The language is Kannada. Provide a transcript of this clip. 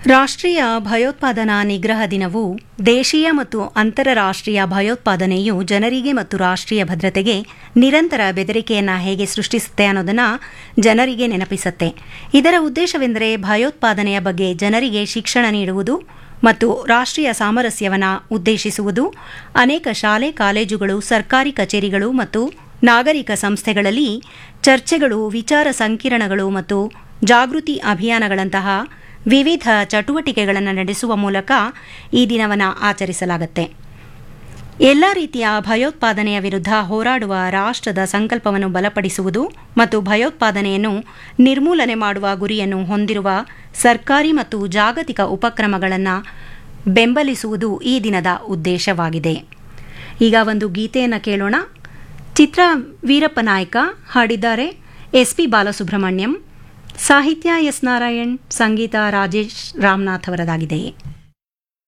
ರಾಷ್ಟ್ರೀಯ ಭಯೋತ್ಪಾದನಾ ನಿಗ್ರಹ ದಿನವು ದೇಶೀಯ ಮತ್ತು ಅಂತರರಾಷ್ಟ್ರೀಯ ಭಯೋತ್ಪಾದನೆಯು ಜನರಿಗೆ ಮತ್ತು ರಾಷ್ಟ್ರೀಯ ಭದ್ರತೆಗೆ ನಿರಂತರ ಬೆದರಿಕೆಯನ್ನು ಹೇಗೆ ಸೃಷ್ಟಿಸುತ್ತೆ ಅನ್ನೋದನ್ನು ಜನರಿಗೆ ನೆನಪಿಸುತ್ತೆ ಇದರ ಉದ್ದೇಶವೆಂದರೆ ಭಯೋತ್ಪಾದನೆಯ ಬಗ್ಗೆ ಜನರಿಗೆ ಶಿಕ್ಷಣ ನೀಡುವುದು ಮತ್ತು ರಾಷ್ಟ್ರೀಯ ಸಾಮರಸ್ಯವನ್ನು ಉದ್ದೇಶಿಸುವುದು ಅನೇಕ ಶಾಲೆ ಕಾಲೇಜುಗಳು ಸರ್ಕಾರಿ ಕಚೇರಿಗಳು ಮತ್ತು ನಾಗರಿಕ ಸಂಸ್ಥೆಗಳಲ್ಲಿ ಚರ್ಚೆಗಳು ವಿಚಾರ ಸಂಕಿರಣಗಳು ಮತ್ತು ಜಾಗೃತಿ ಅಭಿಯಾನಗಳಂತಹ ವಿವಿಧ ಚಟುವಟಿಕೆಗಳನ್ನು ನಡೆಸುವ ಮೂಲಕ ಈ ದಿನವನ್ನು ಆಚರಿಸಲಾಗುತ್ತೆ ಎಲ್ಲ ರೀತಿಯ ಭಯೋತ್ಪಾದನೆಯ ವಿರುದ್ಧ ಹೋರಾಡುವ ರಾಷ್ಟ್ರದ ಸಂಕಲ್ಪವನ್ನು ಬಲಪಡಿಸುವುದು ಮತ್ತು ಭಯೋತ್ಪಾದನೆಯನ್ನು ನಿರ್ಮೂಲನೆ ಮಾಡುವ ಗುರಿಯನ್ನು ಹೊಂದಿರುವ ಸರ್ಕಾರಿ ಮತ್ತು ಜಾಗತಿಕ ಉಪಕ್ರಮಗಳನ್ನು ಬೆಂಬಲಿಸುವುದು ಈ ದಿನದ ಉದ್ದೇಶವಾಗಿದೆ ಈಗ ಒಂದು ಗೀತೆಯನ್ನು ಕೇಳೋಣ ಚಿತ್ರ ವೀರಪ್ಪ ನಾಯ್ಕ ಹಾಡಿದ್ದಾರೆ ಎಸ್ ಪಿ ಬಾಲಸುಬ್ರಹ್ಮಣ್ಯಂ ಸಾಹಿತ್ಯ ಎಸ್ ನಾರಾಯಣ್ ಸಂಗೀತ ರಾಜೇಶ್ ರಾಮನಾಥ್ ಅವರದಾಗಿದೆ